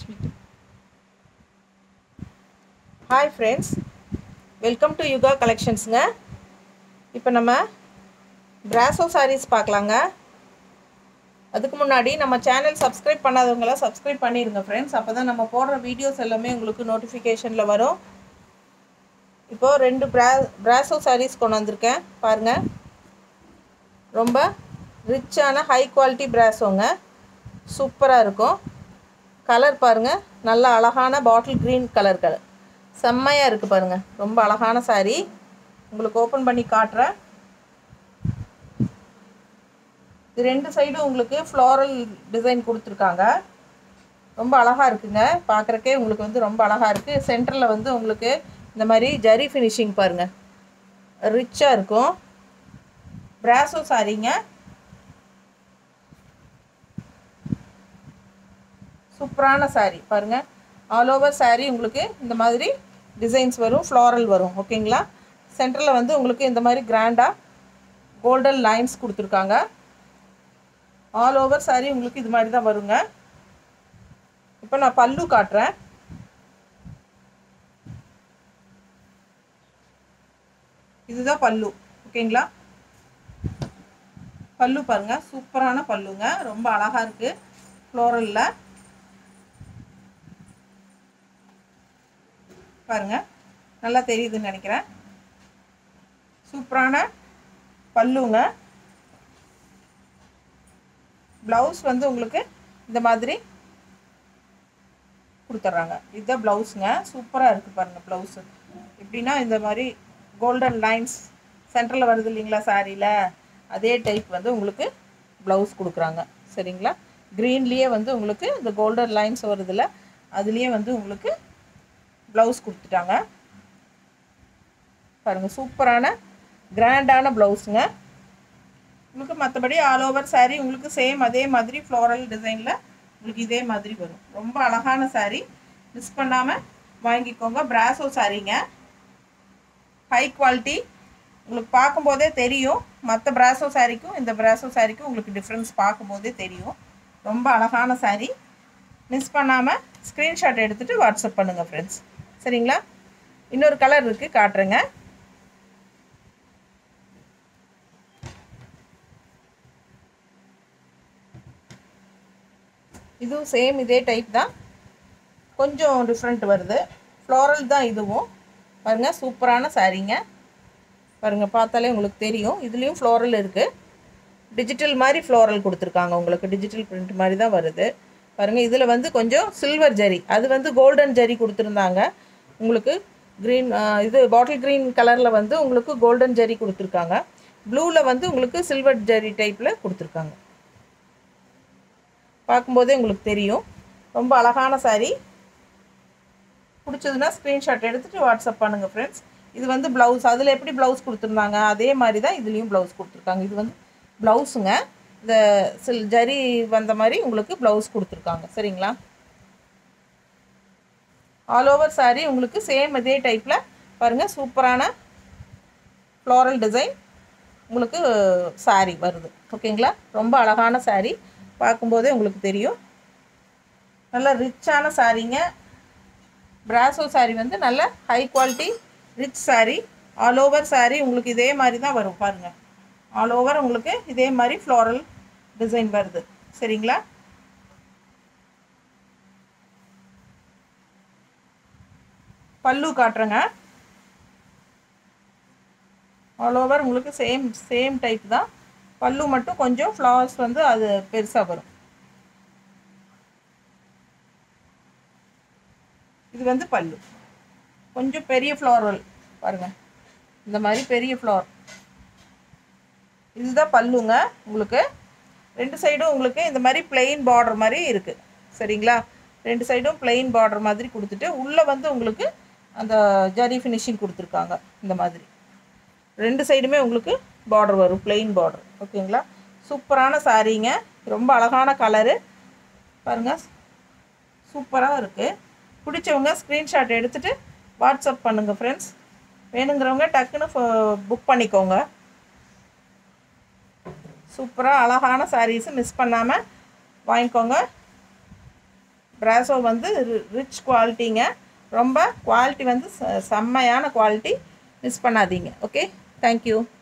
hi friends welcome to Yuga கலெக்ஷன்ஸுங்க இப்போ நம்ம பிராசோ sarees பார்க்கலாங்க அதுக்கு முன்னாடி நம்ம சேனல் சப்ஸ்கிரைப் பண்ணாதவங்களாம் சப்ஸ்கிரைப் பண்ணிடுங்க ஃப்ரெண்ட்ஸ் அப்போ தான் நம்ம போடுற வீடியோஸ் எல்லாமே உங்களுக்கு நோட்டிஃபிகேஷனில் வரும் இப்போது ரெண்டு பிரா பிராசோ sarees கொண்டு வந்திருக்கேன் பாருங்கள் ரொம்ப ரிச்சான ஹை குவாலிட்டி பிராசோங்க சூப்பராக இருக்கும் கலர் பாருங்கள் நல்ல அழகான பாட்டில் க்ரீன் கலர் கலர் செம்மையாக இருக்குது பாருங்கள் ரொம்ப அழகான saree உங்களுக்கு ஓப்பன் பண்ணி காட்டுறேன் இது ரெண்டு சைடும் உங்களுக்கு ஃப்ளாரல் டிசைன் கொடுத்துருக்காங்க ரொம்ப அழகாக இருக்குங்க பார்க்குறக்கே உங்களுக்கு வந்து ரொம்ப அழகாக இருக்குது சென்டரில் வந்து உங்களுக்கு இந்த மாதிரி ஜரி ஃபினிஷிங் பாருங்கள் ரிச்சாக இருக்கும் பிராசோ சாரீங்க சூப்பரான saree பாருங்கள் ஆல் ஓவர் saree உங்களுக்கு இந்த மாதிரி டிசைன்ஸ் வரும் ஃப்ளாரல் வரும் ஓகேங்களா சென்டரில் வந்து உங்களுக்கு இந்த மாதிரி கிராண்டாக கோல்டன் லைன்ஸ் கொடுத்துருக்காங்க ஆல் ஓவர் saree உங்களுக்கு இது மாதிரி தான் வருங்க இப்போ நான் பல்லு காட்டுறேன் இதுதான் பல்லு ஓகேங்களா பல்லு பாருங்க சூப்பரான பல்லுங்க ரொம்ப அழகாக இருக்குது ஃப்ளோரலில் பாருங்க நல்லா தெரியுதுன்னு நினைக்கிறேன் சூப்பரான பல்லுங்க ப்ளவுஸ் வந்து உங்களுக்கு இந்த மாதிரி கொடுத்துட்றாங்க இதுதான் ப்ளவுஸுங்க சூப்பராக இருக்குது பாருங்கள் ப்ளவுஸு எப்படின்னா இந்த மாதிரி கோல்டன் லைன்ஸ் சென்டரில் வருது இல்லைங்களா சாரியில் அதே டைப் வந்து உங்களுக்கு ப்ளவுஸ் கொடுக்குறாங்க சரிங்களா க்ரீன்லேயே வந்து உங்களுக்கு இந்த கோல்டன் லைன்ஸ் வருதுல்ல அதுலேயே வந்து உங்களுக்கு ப்ளவுஸ் கொடுத்துட்டாங்க பாருங்கள் சூப்பரான கிராண்டான ப்ளவுஸுங்க உங்களுக்கு மற்றபடி ஆல் ஓவர் saree உங்களுக்கு சேம் அதே மாதிரி ஃப்ளோரல் டிசைனில் உங்களுக்கு இதே மாதிரி வரும் ரொம்ப அழகான saree மிஸ் பண்ணாமல் வாங்கிக்கோங்க பிராசோ சாரீங்க ஹை குவாலிட்டி உங்களுக்கு பார்க்கும்போதே தெரியும் மற்ற பிராசோ சாரிக்கும் இந்த பிராசோ சாரிக்கும் உங்களுக்கு டிஃப்ரென்ஸ் பார்க்கும்போதே தெரியும் ரொம்ப அழகான saree மிஸ் பண்ணாமல் ஸ்க்ரீன்ஷாட் எடுத்துகிட்டு வாட்ஸ்அப் பண்ணுங்கள் ஃப்ரெண்ட்ஸ் சரிங்களா இன்னொரு கலர் இருக்குது காட்டுறேங்க இதுவும் சேம் இதே டைப் தான் கொஞ்சம் டிஃப்ரெண்ட் வருது ஃப்ளாரல் தான் இதுவும் பாருங்கள் சூப்பரான சாரீங்க பாருங்கள் பார்த்தாலே உங்களுக்கு தெரியும் இதுலேயும் ஃப்ளோரல் இருக்குது டிஜிட்டல் மாதிரி ஃப்ளோரல் கொடுத்துருக்காங்க உங்களுக்கு டிஜிட்டல் பிரிண்ட் மாதிரி தான் வருது பாருங்கள் இதில் வந்து கொஞ்சம் சில்வர் ஜரி அது வந்து கோல்டன் ஜரி கொடுத்துருந்தாங்க உங்களுக்கு க்ரீன் இது பாட்டில் க்ரீன் கலரில் வந்து உங்களுக்கு கோல்டன் ஜரி கொடுத்துருக்காங்க ப்ளூவில் வந்து உங்களுக்கு சில்வர் ஜரி டைப்பில் கொடுத்துருக்காங்க பார்க்கும்போதே உங்களுக்கு தெரியும் ரொம்ப அழகான saree பிடிச்சதுன்னா ஸ்க்ரீன்ஷாட் எடுத்துகிட்டு வாட்ஸ்அப் பண்ணுங்கள் ஃப்ரெண்ட்ஸ் இது வந்து ப்ளவுஸ் அதில் எப்படி ப்ளவுஸ் கொடுத்துருந்தாங்க அதே மாதிரி தான் இதுலேயும் ப்ளவுஸ் கொடுத்துருக்காங்க இது வந்து ப்ளவுஸுங்க இந்த சில் ஜரி வந்த மாதிரி உங்களுக்கு ப்ளவுஸ் கொடுத்துருக்காங்க சரிங்களா ஆல் ஓவர் saree உங்களுக்கு சேம் இதே டைப்பில் பாருங்கள் சூப்பரான ஃப்ளோரல் டிசைன் உங்களுக்கு saree வருது ஓகேங்களா ரொம்ப அழகான saree பார்க்கும்போதே உங்களுக்கு தெரியும் நல்ல ரிச்சான சாரீங்க பிராசோ saree வந்து நல்ல high quality rich saree all over saree உங்களுக்கு இதே மாதிரி தான் வரும் பாருங்கள் ஆல் ஓவர் உங்களுக்கு இதே மாதிரி ஃப்ளோரல் டிசைன் வருது சரிங்களா பல்லு காட்டுறேங்க ஆல் ஓவர் உங்களுக்கு சேம் சேம் டைப் தான் பல்லு மட்டும் கொஞ்சம் ஃப்ளவர்ஸ் வந்து அது பெருசாக வரும் இது வந்து பல்லு கொஞ்சம் பெரிய ஃப்ளோரல் பாருங்கள் இந்த மாதிரி பெரிய ஃப்ளவர் இதுதான் பல்லுங்க உங்களுக்கு ரெண்டு சைடும் உங்களுக்கு இந்த மாதிரி பிளெயின் பார்டர் மாதிரி இருக்குது சரிங்களா ரெண்டு சைடும் பிளெயின் பார்டர் மாதிரி கொடுத்துட்டு உள்ளே வந்து உங்களுக்கு அந்த ஜரி ஃபினிஷிங் கொடுத்துருக்காங்க இந்த மாதிரி ரெண்டு சைடுமே உங்களுக்கு பார்டர் வரும் பிளெயின் பார்டர் ஓகேங்களா சூப்பரான சாரீங்க ரொம்ப அழகான கலரு பாருங்கள் சூப்பராக இருக்குது பிடிச்சவங்க ஸ்க்ரீன்ஷாட் எடுத்துகிட்டு வாட்ஸ்அப் பண்ணுங்கள் ஃப்ரெண்ட்ஸ் வேணுங்கிறவங்க டக்குன்னு புக் பண்ணிக்கோங்க சூப்பராக அழகான சாரீஸு மிஸ் பண்ணாமல் வாங்கிக்கோங்க ப்ராசோ வந்து ரிச் குவாலிட்டிங்க ரொம்ப குவாலிட்டி வந்து செம்மையான குவாலிட்டி மிஸ் பண்ணாதீங்க ஓகே தேங்க்யூ